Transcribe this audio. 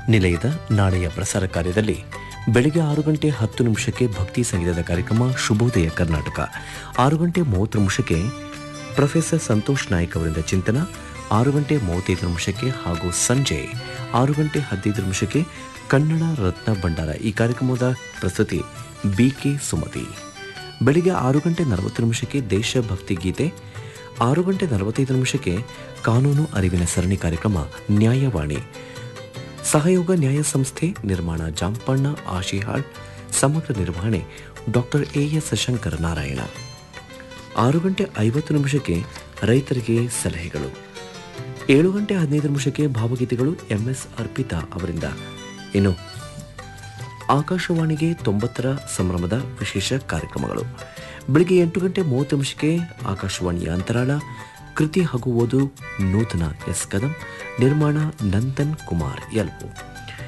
ನಿಲಯದ ನಾಳೆಯ ಪ್ರಸಾರ ಕಾರ್ಯದಲ್ಲಿ ಬೆಳಗ್ಗೆ ಆರು ಗಂಟೆ ಹತ್ತು ನಿಮಿಷಕ್ಕೆ ಭಕ್ತಿ ಸಂಗೀತದ ಕಾರ್ಯಕ್ರಮ ಶುಭೋದಯ ಕರ್ನಾಟಕ ಆರು ಗಂಟೆ ಮೂವತ್ತು ನಿಮಿಷಕ್ಕೆ ಪ್ರೊಫೆಸರ್ ಸಂತೋಷ್ ನಾಯ್ಕ್ ಅವರಿಂದ ಚಿಂತನ ಆರು ಗಂಟೆ ಮೂವತ್ತೈದು ನಿಮಿಷಕ್ಕೆ ಹಾಗೂ ಸಂಜೆ ಆರು ಗಂಟೆ ಹದಿನೈದು ನಿಮಿಷಕ್ಕೆ ಕನ್ನಡ ರತ್ನ ಭಂಡಾರ ಈ ಕಾರ್ಯಕ್ರಮದ ಪ್ರಸ್ತುತಿ ಬಿಕೆ ಸುಮತಿ ಬೆಳಿಗ್ಗೆ ಆರು ಗಂಟೆ ನಲವತ್ತು ನಿಮಿಷಕ್ಕೆ ದೇಶಭಕ್ತಿ ಗೀತೆ ಆರು ಗಂಟೆ ನಲವತ್ತೈದು ನಿಮಿಷಕ್ಕೆ ಕಾನೂನು ಅರಿವಿನ ಸರಣಿ ಕಾರ್ಯಕ್ರಮ ನ್ಯಾಯವಾಣಿ ಸಹಯೋಗ ನ್ಯಾಯ ಸಂಸ್ಥೆ ನಿರ್ಮಾಣ ಜಾಂಪಣ್ಣ ಆಶಿಹಾಳ್ ಸಮಗ್ರ ನಿರ್ವಹಣೆ doctor A S Shankara Narayana ಆರು ಗಂಟೆ ಐವತ್ತು ನಿಮಿಷಕ್ಕೆ ರೈತರಿಗೆ ಸಲಹೆಗಳು ಏಳು ಗಂಟೆ ಹದಿನೈದು ನಿಮಿಷಕ್ಕೆ ಭಾವಗೀತೆಗಳು ಎಂಎಸ್ ಅರ್ಪಿತಾ ಅವರಿಂದ ಇನ್ನು ಆಕಾಶವಾಣಿಗೆ ತೊಂಬತ್ತರ ಸಂಭ್ರಮದ ವಿಶೇಷ ಕಾರ್ಯಕ್ರಮಗಳು ಬೆಳಿಗ್ಗೆ ಎಂಟು ಗಂಟೆ ಮೂವತ್ತು ನಿಮಿಷಕ್ಕೆ ಆಕಾಶವಾಣಿಯ ಅಂತರಾಳ ಕೃತಿ ಹಾಗೂ ಓದು ನೂತನ ಎಸ್ ಕದಂ ನಿರ್ಮಾಣ ನಂದನ್ ಕುಮಾರ್ ಎಲ್ಪು